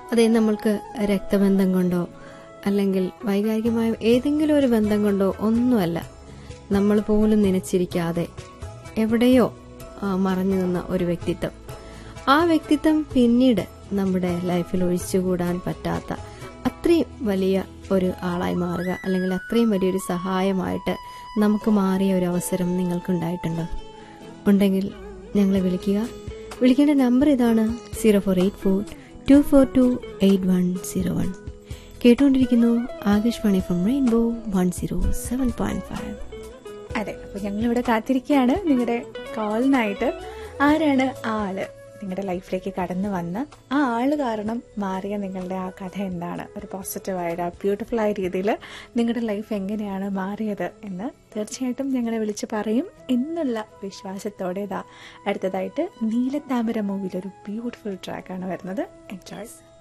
അതേ നമ്മൾക്ക് രക്തബന്ധം കൊണ്ടോ അല്ലെങ്കിൽ വൈകാരികമായ ഏതെങ്കിലും ഒരു ബന്ധം കൊണ്ടോ ഒന്നുമല്ല നമ്മൾ പോലും നനച്ചിരിക്കാതെ എവിടെയോ ആ, മറഞ്ഞു നിന്ന ഒരു വ്യക്തിത്വം ആ വ്യക്തിത്വം പിന്നീട് നമ്മുടെ ലൈഫിൽ ഒഴിച്ചുകൂടാൻ പറ്റാത്ത അത്രയും വലിയ ഒരു ആളായി മാറുക അല്ലെങ്കിൽ അത്രയും വലിയൊരു സഹായമായിട്ട് നമുക്ക് മാറിയ ഒരു അവസരം നിങ്ങൾക്കുണ്ടായിട്ടുണ്ടോ ഉണ്ടെങ്കിൽ ഞങ്ങളെ വിളിക്കുക വിളിക്കേണ്ട നമ്പർ ഇതാണ് zero four eight four two four two eight one zero one കേട്ടുകൊണ്ടിരിക്കുന്നു Akashvani from rainbow one zero seven point five അതെ അപ്പൊ ഞങ്ങളിവിടെ കാത്തിരിക്കുകയാണ് നിങ്ങളുടെ കോളിനായിട്ട് ആരാണ് ആ ആള് നിങ്ങളുടെ ലൈഫിലേക്ക് കടന്നു വന്ന ആ ആള് കാരണം മാറിയ നിങ്ങളുടെ ആ കഥ എന്താണ് ഒരു പോസിറ്റീവായിട്ട് ആ ബ്യൂട്ടിഫുൾ ആയ രീതിയിൽ നിങ്ങളുടെ ലൈഫ് എങ്ങനെയാണ് മാറിയത് എന്ന് തീർച്ചയായിട്ടും ഞങ്ങളെ വിളിച്ച് പറയും എന്നുള്ള വിശ്വാസത്തോടെ ഇതാ അടുത്തതായിട്ട് നീലത്താമര മൂവിയിൽ ഒരു ബ്യൂട്ടിഫുൾ ട്രാക്കാണ് വരുന്നത് എൻജോയ്